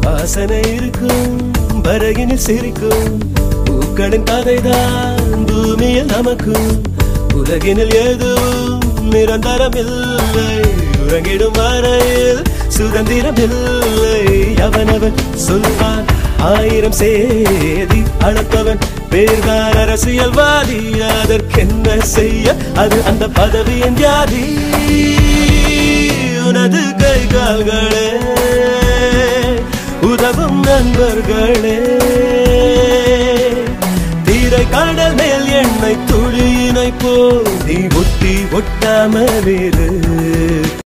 வாசனை இருக்கும் பரகினில் சிரிக்கும் பூக்களின் கதைதான் பூமியில் நமக்கும் உலகினில் எதுவும் நிரந்தரம் இல்லை உறங்கிடும் வரையில் சுதந்திரம் இல்லை அவனவன் சொல்வான் ஆயிரம் சேதி அளப்பவன் பேர்தான் அரசியல்வாதி அதற்கென்ன செய்ய அது அந்த பதவியின் வியாதி உனது கை கால்களே உதவும் நண்பர்களே தீரை கடல் மேல் எண்ணெய் துளியினை போ நீ ஒட்டி ஒட்டாமல் இரு